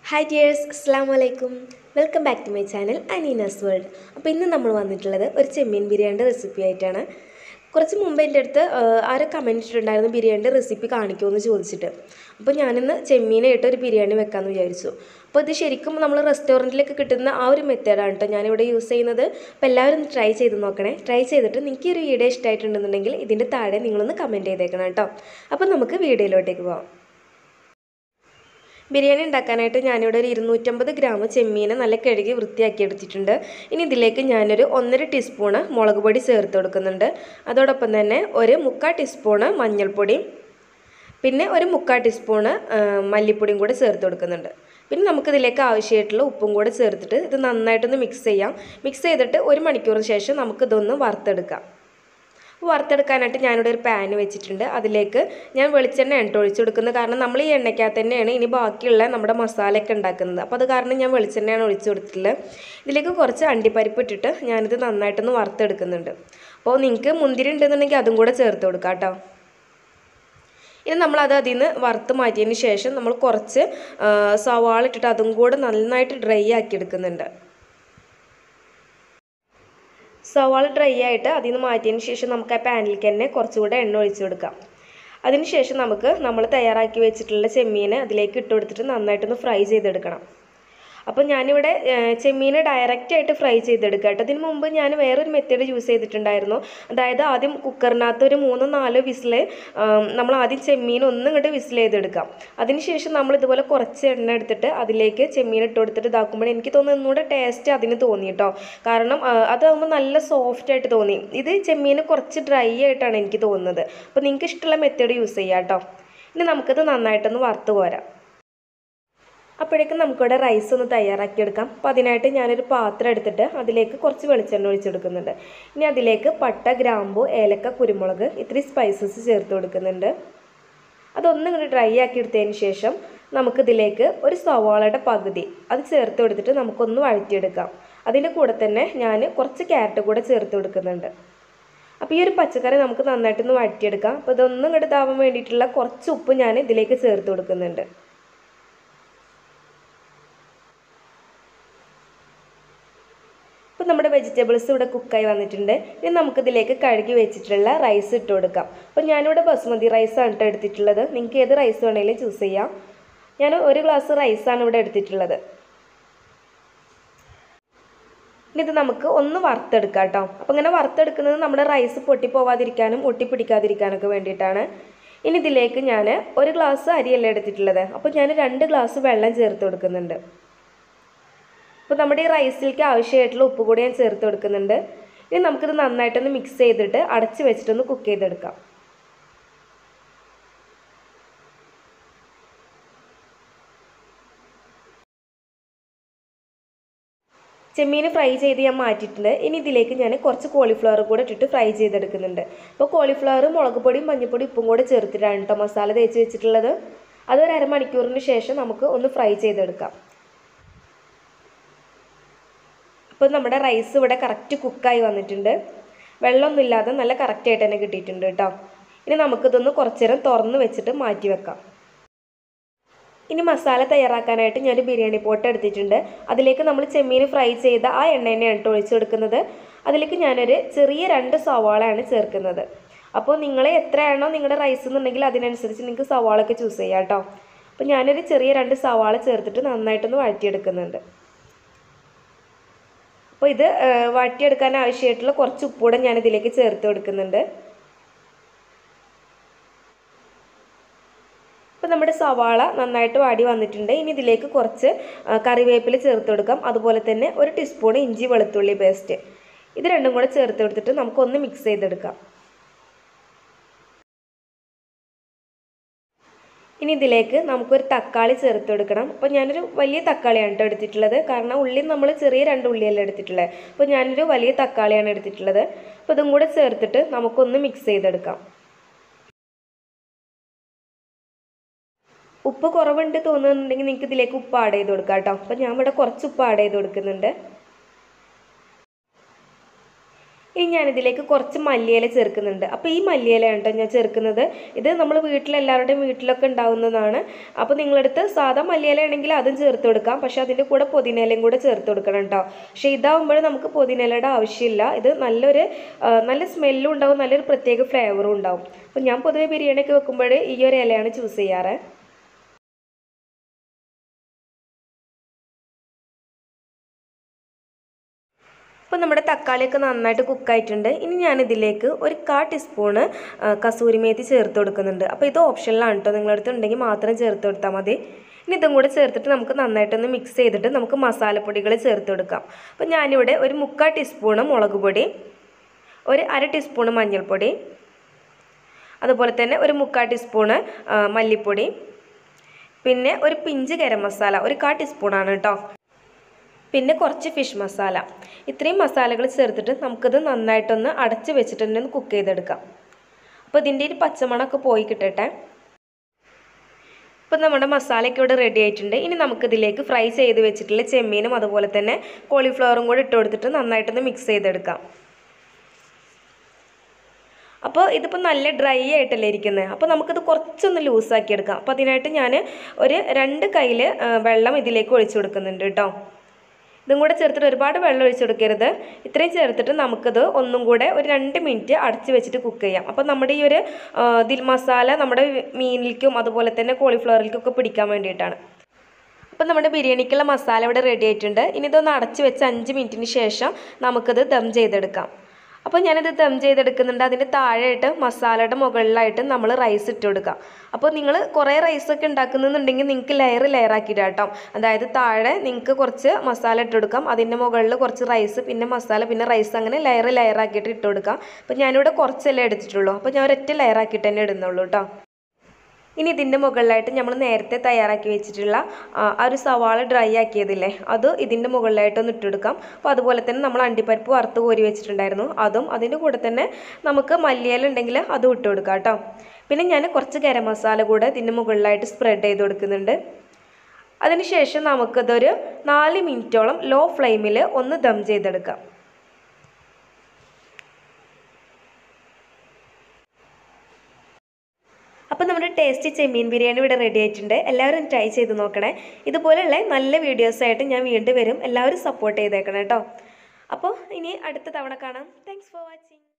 hi dears അസ്സാം വലൈക്കും welcome back to my channel Aneena's world അപ്പോൾ ഇന്ന് നമ്മൾ വന്നിട്ടുള്ളത് ഒരു ചെമ്മീൻ ബിരിയാണിയുടെ റെസിപ്പി ആയിട്ടാണ് കുറച്ച് മുമ്പ് എൻ്റെ അടുത്ത് ആഹ്, ആരോ കമൻറ്റ് ഇട്ടിട്ടുണ്ടായിരുന്നു ബിരിയാണിയുടെ റെസിപ്പി കാണിക്കുമെന്ന് ചോദിച്ചിട്ട് അപ്പോൾ ഞാനിന്ന് ചെമ്മീനായിട്ട് ഒരു ബിരിയാണി വെക്കാമെന്ന് വിചാരിച്ചു അപ്പോൾ ഇത് ശരിക്കും നമ്മൾ റെസ്റ്റോറൻറ്റിലൊക്കെ കിട്ടുന്ന ആ ഒരു മെത്തേഡാണ് കേട്ടോ ഞാനിവിടെ യൂസ് ചെയ്യുന്നത് അപ്പോൾ എല്ലാവരും ഒന്ന് ട്രൈ ചെയ്ത് നോക്കണേ ട്രൈ ചെയ്തിട്ട് നിങ്ങൾക്ക് ഈ ഒരു വീഡിയോ ഇഷ്ടമായിട്ടുണ്ടെന്നുണ്ടെങ്കിൽ ഇതിൻ്റെ താഴെ നിങ്ങളൊന്ന് കമൻറ്റ് ചെയ്തേക്കണം കേട്ടോ അപ്പോൾ നമുക്ക് വീഡിയോയിലോട്ടേക്ക് പോകാം ബിരിയാണി ഉണ്ടാക്കാനായിട്ട് ഞാനിവിടെ ഒരു ഇരുന്നൂറ്റമ്പത് ഗ്രാം ചെമ്മീനെ നല്ല കഴുകി വൃത്തിയാക്കി എടുത്തിട്ടുണ്ട് ഇനി ഇതിലേക്ക് ഞാനൊരു ഒന്നര ടീസ്പൂണ് മുളക് പൊടി ചേർത്ത് കൊടുക്കുന്നുണ്ട് അതോടൊപ്പം തന്നെ ഒരു മുക്കാൽ ടീസ്പൂണ് മഞ്ഞൾപ്പൊടി പിന്നെ ഒരു മുക്കാൽ ടീസ്പൂണ് ആ, മല്ലിപ്പൊടിയും കൂടെ ചേർത്ത് കൊടുക്കുന്നുണ്ട് പിന്നെ നമുക്കിതിലേക്ക് ആവശ്യമായിട്ടുള്ള ഉപ്പും കൂടെ ചേർത്തിട്ട് ഇത് നന്നായിട്ടൊന്ന് മിക്സ് ചെയ്യാം മിക്സ് ചെയ്തിട്ട് ഒരു മണിക്കൂറിന് ശേഷം നമുക്കിതൊന്ന് വറുത്തെടുക്കാം വറുത്തെടുക്കാനായിട്ട് ഞാനിവിടെ ഒരു പാൻ വെച്ചിട്ടുണ്ട് അതിലേക്ക് ഞാൻ വെളിച്ചെണ്ണ എണ്ണ ഒഴിച്ചു കൊടുക്കുന്നത് കാരണം നമ്മൾ ഈ എണ്ണയ്ക്കകത്ത് തന്നെയാണ് ഇനി ബാക്കിയുള്ള നമ്മുടെ മസാലയൊക്കെ ഉണ്ടാക്കുന്നത് അപ്പോൾ അത് കാരണം ഞാൻ വെളിച്ചെണ്ണയാണ് ഒഴിച്ചു കൊടുത്തിട്ടുള്ളത് ഇതിലേക്ക് കുറച്ച് അണ്ടിപ്പരിപ്പ് ഇട്ടിട്ട് ഞാനിത് നന്നായിട്ടൊന്ന് വറുത്തെടുക്കുന്നുണ്ട് അപ്പോൾ നിങ്ങൾക്ക് മുന്തിരി ഉണ്ടെന്നുണ്ടെങ്കിൽ അതും കൂടെ ചേർത്ത് കൊടുക്കാം കേട്ടോ ഇനി നമ്മളത് അതിൽ നിന്ന് വറുത്ത് മാറ്റിയതിന് ശേഷം നമ്മൾ കുറച്ച് ആ, സവാള ഇട്ടിട്ട് അതും കൂടെ നന്നായിട്ട് ഡ്രൈ ആക്കി എടുക്കുന്നുണ്ട് സവാള ഡ്രൈ ആയിട്ട് അതിൽ നിന്ന് മാറ്റിയതിന് ശേഷം നമുക്ക് ആ പാനിലേക്ക് തന്നെ കുറച്ചുകൂടെ എണ്ണ ഒഴിച്ചു കൊടുക്കാം അതിനുശേഷം നമുക്ക് നമ്മൾ തയ്യാറാക്കി വെച്ചിട്ടുള്ള ചെമ്മീൻ അതിലേക്ക് ഇട്ട് കൊടുത്തിട്ട് നന്നായിട്ടൊന്ന് ഫ്രൈ ചെയ്തെടുക്കണം അപ്പോൾ ഞാനിവിടെ ഏഹ്, ചെമ്മീൻ ഡയറക്റ്റ് ആയിട്ട് ഫ്രൈ ചെയ്തെടുക്കുക കേട്ടോ ഇതിന് മുമ്പ് ഞാൻ വേറൊരു മെത്തേഡ് യൂസ് ചെയ്തിട്ടുണ്ടായിരുന്നു അതായത് ആദ്യം കുക്കറിനകത്ത് ഒരു മൂന്നോ നാലോ വിസിൽ നമ്മൾ ആദ്യം ചെമ്മീൻ ഒന്നും ഇങ്ങോട്ട് വിസിൽ ചെയ്തെടുക്കാം അതിനുശേഷം നമ്മൾ ഇതുപോലെ കുറച്ച് എണ്ണ എടുത്തിട്ട് അതിലേക്ക് ചെമ്മീൻ ഇട്ട് കൊടുത്തിട്ട് ഇതാക്കുമ്പോൾ എനിക്ക് തോന്നുന്നു ഒന്നുകൂടെ ടേസ്റ്റ് അതിന് തോന്നി കേട്ടോ കാരണം ആ, അതാകുമ്പോൾ നല്ല സോഫ്റ്റ് ആയിട്ട് തോന്നി ഇത് ചെമ്മീൻ കുറച്ച് ഡ്രൈ ആയിട്ടാണ് എനിക്ക് തോന്നുന്നത് അപ്പോൾ നിങ്ങൾക്ക് ഇഷ്ടമുള്ള മെത്തേഡ് യൂസ് ചെയ്യാം കേട്ടോ ഇനി നമുക്കിത് നന്നായിട്ടൊന്ന് വറുത്ത് പോരാം അപ്പോഴേക്കും നമുക്കിവിടെ റൈസ് ഒന്ന് തയ്യാറാക്കിയെടുക്കാം അപ്പോൾ അതിനായിട്ട് ഞാനൊരു പാത്രം എടുത്തിട്ട് അതിലേക്ക് കുറച്ച് വെളിച്ചെണ്ണ ഒഴിച്ചെടുക്കുന്നുണ്ട് ഇനി അതിലേക്ക് പട്ട ഗ്രാമ്പു ഏലക്ക കുരുമുളക് ഇത്തിരി സ്പൈസസ് ചേർത്ത് കൊടുക്കുന്നുണ്ട് അതൊന്നും ഇങ്ങനെ ഡ്രൈ ആക്കി എടുത്തതിന് ശേഷം നമുക്കിതിലേക്ക് ഒരു സവാളയുടെ പകുതി അത് ചേർത്ത് കൊടുത്തിട്ട് നമുക്കൊന്ന് വഴറ്റിയെടുക്കാം അതിൻ്റെ കൂടെ തന്നെ ഞാൻ കുറച്ച് ക്യാരറ്റ് കൂടെ ചേർത്ത് കൊടുക്കുന്നുണ്ട് അപ്പോൾ ഈ ഒരു പച്ചക്കറി നമുക്ക് നന്നായിട്ടൊന്ന് വഴറ്റിയെടുക്കാം അപ്പോൾ ഇതൊന്നും ഇങ്ങോട്ട് ഇതാവാൻ വേണ്ടിയിട്ടുള്ള കുറച്ച് ഉപ്പ് ഞാൻ ഇതിലേക്ക് ചേർത്ത് കൊടുക്കുന്നുണ്ട് ഇപ്പോൾ നമ്മുടെ വെജിറ്റബിൾസ് ഇവിടെ കുക്കായി വന്നിട്ടുണ്ട് ഇനി നമുക്കിതിലേക്ക് കഴുകി വെച്ചിട്ടുള്ള റൈസ് ഇട്ട് കൊടുക്കാം അപ്പോൾ ഞാനിവിടെ ബസുമതി റൈസാണ് കേട്ടോ എടുത്തിട്ടുള്ളത് നിങ്ങൾക്ക് ഏത് റൈസ് വേണമെങ്കിലും ചൂസ് ചെയ്യാം ഞാൻ ഒരു ഗ്ലാസ് റൈസാണ് ഇവിടെ എടുത്തിട്ടുള്ളത് ഇനി ഇത് നമുക്ക് ഒന്ന് വറുത്തെടുക്കാം കേട്ടോ അപ്പോൾ ഇങ്ങനെ വറുത്തെടുക്കുന്നത് നമ്മുടെ റൈസ് പൊട്ടിപ്പോവാതിരിക്കാനും ഒട്ടിപ്പിടിക്കാതിരിക്കാനൊക്കെ വേണ്ടിയിട്ടാണ് ഇനി ഇതിലേക്ക് ഞാൻ ഒരു ഗ്ലാസ് അരിയല്ല എടുത്തിട്ടുള്ളത് അപ്പോൾ ഞാൻ രണ്ട് ഗ്ലാസ് വെള്ളം ചേർത്ത് കൊടുക്കുന്നുണ്ട് അപ്പോൾ നമ്മുടെ ഈ റൈസിലേക്ക് ആവശ്യമായിട്ടുള്ള ഉപ്പ് കൂടി ഞാൻ ചേർത്ത് കൊടുക്കുന്നുണ്ട് ഇനി നമുക്കിത് നന്നായിട്ടൊന്ന് മിക്സ് ചെയ്തിട്ട് അടച്ച് വെച്ചിട്ടൊന്ന് കുക്ക് ചെയ്തെടുക്കാം ചെമ്മീൻ ഫ്രൈ ചെയ്ത് ഞാൻ മാറ്റിയിട്ടുണ്ട് ഇനി ഇതിലേക്ക് ഞാൻ കുറച്ച് കോളിഫ്ലവർ കൂടെ ഇട്ടിട്ട് ഫ്രൈ ചെയ്തെടുക്കുന്നുണ്ട് അപ്പോൾ കോളിഫ്ലവർ മുളക് പൊടിയും മഞ്ഞൾപ്പൊടി ഉപ്പും കൂടെ ചേർത്തിട്ടാണ് കേട്ടോ മസാല തേച്ച് വെച്ചിട്ടുള്ളത് അതൊരു അരമണിക്കൂറിന് ശേഷം നമുക്ക് ഒന്ന് ഫ്രൈ ചെയ്തെടുക്കാം അപ്പോൾ നമ്മുടെ റൈസ് ഇവിടെ കറക്റ്റ് കുക്കായി വന്നിട്ടുണ്ട് വെള്ളമൊന്നുമില്ലാതെ നല്ല കറക്റ്റായിട്ട് തന്നെ കിട്ടിയിട്ടുണ്ട് കേട്ടോ ഇനി നമുക്കിതൊന്ന് കുറച്ച് നേരം തുറന്ന് വെച്ചിട്ട് മാറ്റി വെക്കാം ഇനി മസാല തയ്യാറാക്കാനായിട്ട് ഞാൻ ബിരിയാണി പോട്ട് എടുത്തിട്ടുണ്ട് അതിലേക്ക് നമ്മൾ ചെമ്മീൻ ഫ്രൈ ചെയ്ത ആ എണ്ണ തന്നെയാണ് കേട്ടോ ഒഴിച്ചെടുക്കുന്നത് അതിലേക്ക് ഞാനൊരു ചെറിയ രണ്ട് സവാളയാണ് ചേർക്കുന്നത് അപ്പോൾ നിങ്ങൾ എത്രയാണോ നിങ്ങളുടെ റൈസ് എന്നുണ്ടെങ്കിൽ അതിനനുസരിച്ച് നിങ്ങൾക്ക് സവാളൊക്കെ ചൂസ് ചെയ്യാം കേട്ടോ അപ്പോൾ ഞാനൊരു ചെറിയ രണ്ട് സവാള ചേർത്തിട്ട് നന്നായിട്ടൊന്ന് വഴറ്റിയെടുക്കുന്നുണ്ട് അപ്പോൾ ഇത് ആ, വഴറ്റിയെടുക്കാൻ ആവശ്യമായിട്ടുള്ള കുറച്ച് ഉപ്പൂടെ ഞാൻ ഇതിലേക്ക് ചേർത്ത് കൊടുക്കുന്നുണ്ട് അപ്പോൾ നമ്മുടെ സവാള നന്നായിട്ട് വാടി വന്നിട്ടുണ്ട് ഇനി ഇതിലേക്ക് കുറച്ച് ആ, കറിവേപ്പില ചേർത്ത് കൊടുക്കാം അതുപോലെ തന്നെ ഒരു ടീസ്പൂൺ ഇഞ്ചി വെളുത്തുള്ളി പേസ്റ്റ് ഇത് രണ്ടും കൂടെ ചേർത്ത് കൊടുത്തിട്ട് നമുക്കൊന്ന് മിക്സ് ചെയ്തെടുക്കാം ഇനി ഇതിലേക്ക് നമുക്കൊരു തക്കാളി ചേർത്ത് കൊടുക്കണം അപ്പോൾ ഞാനൊരു വലിയ തക്കാളിയാണ് കേട്ടോ എടുത്തിട്ടുള്ളത് കാരണം ഉള്ളി നമ്മൾ ചെറിയ രണ്ട് ഉള്ളിയല്ല എടുത്തിട്ടുള്ളത് അപ്പോൾ ഞാനൊരു വലിയ തക്കാളിയാണ് എടുത്തിട്ടുള്ളത് അപ്പോൾ ഇതും കൂടെ ചേർത്തിട്ട് നമുക്കൊന്ന് മിക്സ് ചെയ്തെടുക്കാം ഉപ്പ് കുറവുണ്ട് തോന്നുന്നുണ്ടെങ്കിൽ നിങ്ങൾക്ക് ഇതിലേക്ക് ഉപ്പ് ആഡ് ചെയ്ത് കൊടുക്കാം കേട്ടോ അപ്പോൾ ഞാൻ ഇവിടെ കുറച്ച് ഉപ്പ് ആഡ് ചെയ്ത് കൊടുക്കുന്നുണ്ട് ഇനി ഞാനിതിലേക്ക് കുറച്ച് മല്ലിയില ചേർക്കുന്നുണ്ട് അപ്പോൾ ഈ മല്ലിയില കേട്ടോ ഞാൻ ചേർക്കുന്നത് ഇത് നമ്മൾ വീട്ടിലെല്ലാവരുടെയും വീട്ടിലൊക്കെ ഉണ്ടാവുന്നതാണ് അപ്പോൾ നിങ്ങളടുത്ത് സാധാ മല്ലിയില ആണെങ്കിൽ അതും ചേർത്ത് കൊടുക്കാം പക്ഷേ അതിൻ്റെ കൂടെ പുതിനയിലയും കൂടെ ചേർത്ത് കൊടുക്കണം കേട്ടോ പക്ഷേ ഇതാവുമ്പോൾ നമുക്ക് പുതിനയിലയുടെ ആവശ്യമില്ല ഇത് നല്ലൊരു ആ, നല്ല സ്മെല്ലും ഉണ്ടാവും നല്ലൊരു പ്രത്യേക ഫ്ലേവറും ഉണ്ടാവും അപ്പോൾ ഞാൻ പൊതുവെ ബിരിയാണിയൊക്കെ വെക്കുമ്പോൾ ഈ ഒരു ഇലയാണ് ചൂസ് ചെയ്യാറ് അപ്പോൾ നമ്മുടെ തക്കാളിയൊക്കെ നന്നായിട്ട് കുക്കായിട്ടുണ്ട് ഇനി ഞാനിതിലേക്ക് ഒരു കാ ടീസ്പൂണ് ആ, കസൂരി മേത്തി ചേർത്ത് കൊടുക്കുന്നുണ്ട് അപ്പോൾ ഇത് ഓപ്ഷനിലാണ് കേട്ടോ നിങ്ങളടുത്ത് ഉണ്ടെങ്കിൽ മാത്രം ചേർത്ത് കൊടുത്താൽ മതി ഇനി ഇതും കൂടെ ചേർത്തിട്ട് നമുക്ക് നന്നായിട്ടൊന്ന് മിക്സ് ചെയ്തിട്ട് നമുക്ക് മസാലപ്പൊടികൾ ചേർത്ത് കൊടുക്കാം അപ്പോൾ ഞാനിവിടെ ഒരു മുക്കാൽ ടീസ്പൂണ് മുളക് പൊടി ഒരു അര ടീസ്പൂണ് മഞ്ഞൾപ്പൊടി അതുപോലെ തന്നെ ഒരു മുക്കാൽ ടീസ്പൂണ് ആ, മല്ലിപ്പൊടി പിന്നെ ഒരു പിഞ്ച് ഗരം മസാല ഒരു കാ ടീസ്പൂണാണ് കേട്ടോ പിന്നെ കുറച്ച് ഫിഷ് മസാല ഇത്രയും മസാലകൾ ചേർത്തിട്ട് നമുക്കിത് നന്നായിട്ടൊന്ന് അടച്ച് വെച്ചിട്ട് തന്നെ ഒന്ന് കുക്ക് ചെയ്തെടുക്കാം അപ്പോൾ ഇതിൻ്റെ ഒരു പച്ചമണമൊക്കെ പോയി കിട്ടട്ടെ ഇപ്പം നമ്മുടെ മസാലയൊക്കെ ഇവിടെ റെഡി ആയിട്ടുണ്ട് ഇനി നമുക്കിതിലേക്ക് ഫ്രൈ ചെയ്ത് വെച്ചിട്ടുള്ള ചെമ്മീനും അതുപോലെ തന്നെ കോളിഫ്ലവറും കൂടി ഇട്ട് കൊടുത്തിട്ട് നന്നായിട്ടൊന്ന് മിക്സ് ചെയ്തെടുക്കാം അപ്പോൾ ഇതിപ്പോൾ നല്ല ഡ്രൈ ആയിട്ടല്ലേ ഇരിക്കുന്നത് അപ്പോൾ നമുക്കിത് കുറച്ചൊന്ന് ലൂസാക്കി എടുക്കാം അപ്പോൾ അതിനായിട്ട് ഞാൻ ഒരു രണ്ട് കയ്യിൽ വെള്ളം ഇതിലേക്ക് ഒഴിച്ചു കൊടുക്കുന്നുണ്ട് കേട്ടോ ഇതും കൂടെ ചേർത്തിട്ട് ഒരുപാട് വെള്ളം ഒഴിച്ചു കൊടുക്കരുത് ഇത്രയും ചേർത്തിട്ട് നമുക്കിത് ഒന്നും കൂടെ ഒരു രണ്ട് മിനിറ്റ് അടച്ച് വെച്ചിട്ട് കുക്ക് ചെയ്യാം അപ്പോൾ നമ്മുടെ ഈ ഒരു ആ, ദിൽ മസാല നമ്മുടെ മീനിലേക്കും അതുപോലെ തന്നെ കോളിഫ്ലവറിലേക്കും ഒക്കെ പിടിക്കാൻ വേണ്ടിയിട്ടാണ് അപ്പം നമ്മുടെ ബിരിയാണിക്കുള്ള മസാല ഇവിടെ റെഡി ആയിട്ടുണ്ട് ഇനി ഇതൊന്ന് അടച്ച് വെച്ച് അഞ്ച് മിനിറ്റിന് ശേഷം നമുക്കിത് ദം ചെയ്തെടുക്കാം അപ്പോൾ ഞാനിത് ദം ചെയ്തെടുക്കുന്നുണ്ട് അതിൻ്റെ താഴെയായിട്ട് മസാലയുടെ മുകളിലായിട്ട് നമ്മൾ റൈസ് ഇട്ട് കൊടുക്കാം അപ്പോൾ നിങ്ങൾ കുറേ റൈസൊക്കെ ഉണ്ടാക്കുന്നുണ്ടെങ്കിൽ നിങ്ങൾക്ക് ലെയർ ലെയർ ആക്കിയിട്ട് കേട്ടോ അതായത് താഴെ നിങ്ങൾക്ക് കുറച്ച് മസാല ഇട്ട് കൊടുക്കാം അതിൻ്റെ മുകളിൽ കുറച്ച് റൈസ് പിന്നെ മസാല പിന്നെ റൈസ് അങ്ങനെ ലെയർ ലെയർ ആക്കിയിട്ട് ഇട്ട് കൊടുക്കാം അപ്പോൾ ഞാനിവിടെ കുറച്ചല്ലേ എടുത്തിട്ടുള്ളൂ അപ്പോൾ ഞാൻ ഒരൊറ്റ ലെയർ ആക്കിയിട്ട് തന്നെ ഇടുന്നുള്ളൂ കേട്ടോ ഇനി ഇതിൻ്റെ മുകളിലായിട്ട് നമ്മൾ നേരത്തെ തയ്യാറാക്കി വെച്ചിട്ടുള്ള ആ ആ ഒരു സവാള ഡ്രൈ ആക്കിയതില്ലേ അത് ഇതിൻ്റെ മുകളിലായിട്ടൊന്ന് ഇട്ടെടുക്കാം അപ്പോൾ അതുപോലെ തന്നെ നമ്മൾ അണ്ടിപ്പരിപ്പ് വറുത്ത് കോരി വെച്ചിട്ടുണ്ടായിരുന്നു അതും അതിൻ്റെ കൂടെ തന്നെ നമുക്ക് മല്ലിയില ഉണ്ടെങ്കിൽ അതും ഇട്ട് കൊടുക്കാം കേട്ടോ പിന്നെ ഞാൻ കുറച്ച് ഗരം മസാല കൂടെ ഇതിൻ്റെ മുകളിലായിട്ട് സ്പ്രെഡ് ചെയ്ത് കൊടുക്കുന്നുണ്ട് അതിനുശേഷം നമുക്കിതൊരു നാല് മിനിറ്റോളം ലോ ഫ്ലെയിമിൽ ഒന്ന് ദം ചെയ്തെടുക്കാം അപ്പോൾ നമ്മുടെ ടേസ്റ്റി ചെമ്മീൻ ബിരിയാണി ഇവിടെ റെഡി ആയിട്ടുണ്ട് എല്ലാവരും ട്രൈ ചെയ്ത് നോക്കണേ ഇതുപോലെയുള്ള നല്ല വീഡിയോസായിട്ട് ഞാൻ വീണ്ടും വരും എല്ലാവരും സപ്പോർട്ട് ചെയ്തേക്കണം കേട്ടോ അപ്പോൾ ഇനി അടുത്ത തവണ കാണാം താങ്ക്സ് ഫോർ വാച്ചിങ്